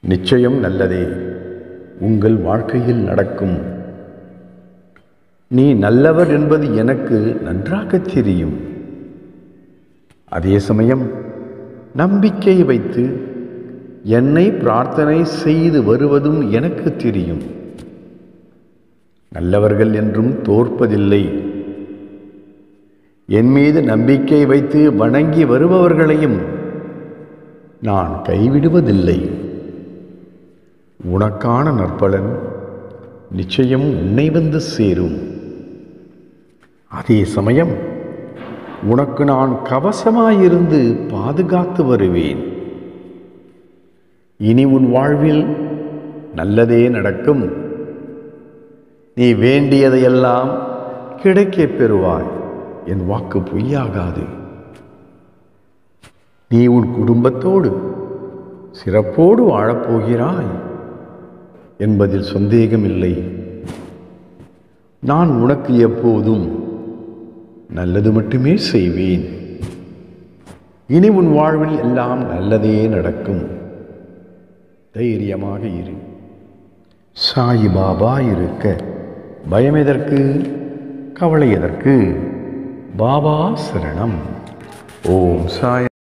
நிச்சயம் நல்லதே உங்கள் வாழ்க்கையில் நடக்கும் நீ நல்லவர் என்பது எனக்கு நன்றாக தெரியும் அதே சமயம் நம்பிக்கை வைத்து என்னை பிரார்த்தனை செய்து வருவதும் எனக்கு தெரியும் நல்லவர்கள் என்றும் தோற்பதில்லை என் மீது நம்பிக்கை வைத்து வணங்கி வருபவர்களையும் நான் கைவிடுவதில்லை உனக்கான நற்பலன் நிச்சயம் உன்னை வந்து சேரும் அதே சமயம் உனக்கு நான் கவசமாயிருந்து பாதுகாத்து வருவேன் இனி உன் வாழ்வில் நல்லதே நடக்கும் நீ வேண்டியதையெல்லாம் கிடைக்கப் பெறுவாய் என் வாக்கு பொய்யாகாது நீ உன் குடும்பத்தோடு சிறப்போடு வாழப்போகிறாய் என்பதில் சந்தேகமில்லை நான் உனக்கு எப்போதும் நல்லது மட்டுமே செய்வேன் இனி உன் வாழ்வில் எல்லாம் நல்லதே நடக்கும் தைரியமாக இரு சாயி பாபா இருக்க பயம் எதற்கு கவலை எதற்கு பாபா சரணம் ஓம் சாய்